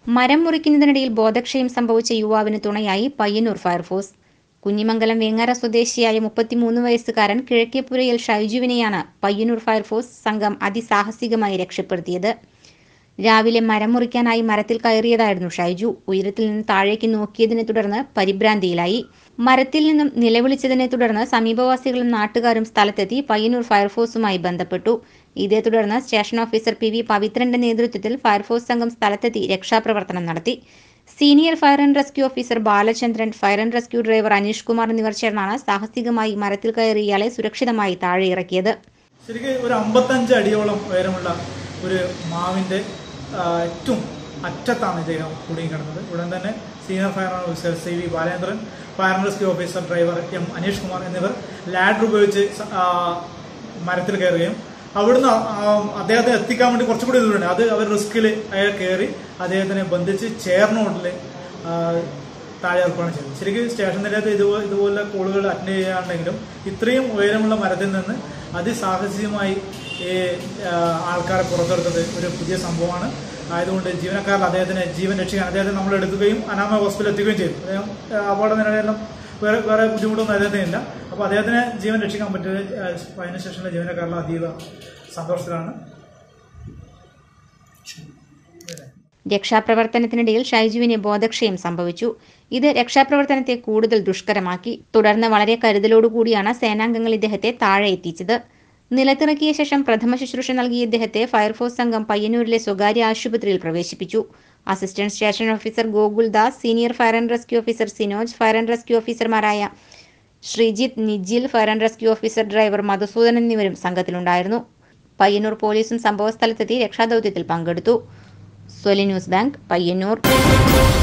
മരം മുറിക്കുന്നതിനിടയിൽ ബോധക്ഷയം സംഭവിച്ച യുവാവിന് തുണയായി പയ്യന്നൂർ ഫയർഫോഴ്സ് കുഞ്ഞിമംഗലം വേങ്ങര സ്വദേശിയായ മുപ്പത്തിമൂന്ന് വയസ്സുകാരൻ കിഴക്കേപ്പുരയിൽ ഷൈജുവിനെയാണ് പയ്യന്നൂർ ഫയർഫോഴ്സ് സംഘം അതിസാഹസികമായി രക്ഷപ്പെടുത്തിയത് രാവിലെ മരം മുറിക്കാനായി മരത്തിൽ കയറിയതായിരുന്നു ഷൈജു ഉയരത്തിൽ നിന്ന് താഴേക്ക് നോക്കിയതിനെ തുടർന്ന് പരിഭ്രാന്തിയിലായി മരത്തിൽ നിന്നും നിലവിളിച്ചതിനെ തുടർന്ന് സമീപവാസികളും നാട്ടുകാരും സ്ഥലത്തെത്തി പയ്യന്നൂർ ഫയർഫോഴ്സുമായി ബന്ധപ്പെട്ടു ഇതേ തുടർന്ന് സ്റ്റേഷൻ ഓഫീസർ പി വി പവിത്രന്റെ നേതൃത്വത്തിൽ ഫയർഫോഴ്സ് സംഘം സ്ഥലത്തെത്തി രക്ഷാപ്രവർത്തനം നടത്തി senior fire and rescue officer Balachandran fire and rescue driver Aneesh Kumar എന്നിവർ ചേർന്നാണ് സാഹസികമായി മരത്തിൽ കയറി ഇയാളെ സുരക്ഷിതമായി താഴെ ഇറക്കിയത് ശരിക്കും ഒരു അമ്പത്തഞ്ച് അടിയോളം ഉയരമുള്ള ഒരു മാവിന്റെ ആ, ഏറ്റവും അറ്റത്താണ് ഇദ്ദേഹം കുടുങ്ങിക്കിടന്നത് ഉടൻ തന്നെ senior fire officer C V Balendran fire and rescue officer driver M Aneesh Kumar എന്നിവർ ലാഡർ ഉപയോഗിച്ച് സ- ആ, മരത്തിൽ കയറുകയും അവിടുന്ന് ആ- ആ അദ്ദേഹത്തെ എത്തിക്കാൻ വേണ്ടി കുറച്ചുകൂടി ദൂരമുണ്ട് അത് അവർ റിസ്കിൽ അയാൾ കയറി അദ്ദേഹത്തിനെ ബന്ധിച്ച് ചേർന്നോട്ടിൽ താഴെ ഇറക്കുകയാണ് ചെയ്തത് ശരിക്കും സ്റ്റേഷൻ നിലയത്ത് ഇതുപോലെ ഇതുപോലെ കോളുകൾ അറ്റൻഡ് ചെയ്യാണ്ടെങ്കിലും ഇത്രയും ഉയരമുള്ള മരത്തിൽ നിന്ന് അതിസാഹസികമായി ഈ ആ, ആൾക്കാരെ പുറത്തെടുത്തത് ഒരു പുതിയ സംഭവമാണ് ആയതുകൊണ്ട് ജീവനക്കാരിൽ അദ്ദേഹത്തിന് ജീവൻ രക്ഷിക്കാൻ അദ്ദേഹത്തെ നമ്മൾ എടുക്കുകയും അനാമ ഹോസ്പിറ്റലിൽ എത്തിക്കുകയും ചെയ്തു അദ്ദേഹം ആ, അപകട നിലയിലെല്ലാം വേറെ വേറെ ബുദ്ധിമുട്ടൊന്നും അദ്ദേഹത്തിന് ഇല്ല അപ്പോൾ അദ്ദേഹത്തിന് ജീവൻ രക്ഷിക്കാൻ പറ്റിയത് ആ, ഫൈനൽ സ്റ്റേഷനിലെ ജീവനക്കാരിൽ അതീവ സന്തോഷത്തിലാണ് രക്ഷാപ്രവർത്തനത്തിനിടയിൽ ഷൈജുവിന് ബോധക്ഷയം സംഭവിച്ചു ഇത് രക്ഷാപ്രവർത്തനത്തെ കൂടുതൽ ദുഷ്കരമാക്കി തുടർന്ന് വളരെ കരുതലോടുകൂടിയാണ് സേനാംഗങ്ങൾ ഇദ്ദേഹത്തെ താഴെ എത്തിച്ചത് നിലത്തിറക്കിയ ശേഷം പ്രഥമ ശുശ്രൂഷ നൽകിയ ഇദ്ദേഹത്തെ ഫയർഫോഴ്സ് സംഘം പയ്യന്നൂരിലെ സ്വകാര്യ ആശുപത്രിയിൽ പ്രവേശിപ്പിച്ചു assistant station officer Gokuldas senior fire and rescue officer Sinoj fire and rescue ഓഫീസർമാരായ Sreejith Nijil fire and rescue officer driver Madhusudan എന്നിവരും സംഘത്തിലുണ്ടായിരുന്നു പയ്യന്നൂർ പോലീസും സംഭവസ്ഥലത്തെത്തി രക്ഷാദൌത്യത്തിൽ പങ്കെടുത്തു സ്വലി ന്യൂസ് ബാങ്ക് പയ്യന്നൂർ